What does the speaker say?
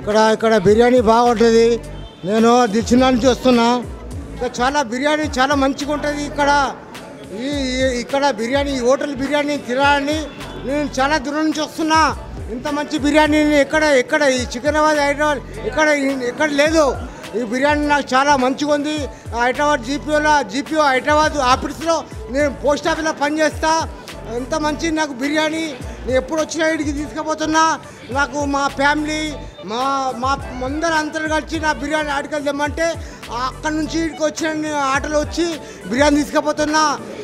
ఇక్కడ ఇక్కడ బిర్యానీ బాగుంటుంది నేను దిల్చిన నుంచి వస్తున్నా ఇక్కడ చాలా బిర్యానీ చాలా మంచిగా ఉంటుంది ఇక్కడ ఈ ఈ- ఇక్కడ బిర్యానీ ఈ హోటల్ బిర్యానీ తినాలని నేను చాలా దూరం నుంచి వస్తున్నా ఇంత మంచి బిర్యానీని ఎక్కడ ఎక్కడ ఈ సికింద్రాబాద్ హైదరాబాద్ ఎక్కడ ఎక్కడ లేదు ఈ బిర్యానీ నాకు చాలా మంచిగా ఉంది హైదరాబాద్ జీపీఓలో జీపీఓ హైదరాబాద్ ఆఫీస్లో నేను పోస్ట్ ఆఫీస్లో పనిచేస్తా ఎంత మంచి నాకు బిర్యానీ నేను ఎప్పుడు వచ్చినా ఇడికి తీసుకుపోతున్నా నాకు మా ఫ్యామిలీ మా మా ముందర అందరు కలిసి నా బిర్యానీ ఆడికలు తెమ్మంటే అక్కడ నుంచి ఇక్కడికి వచ్చిన నేను ఆటోలో వచ్చి బిర్యానీ తీసుకుపోతున్నా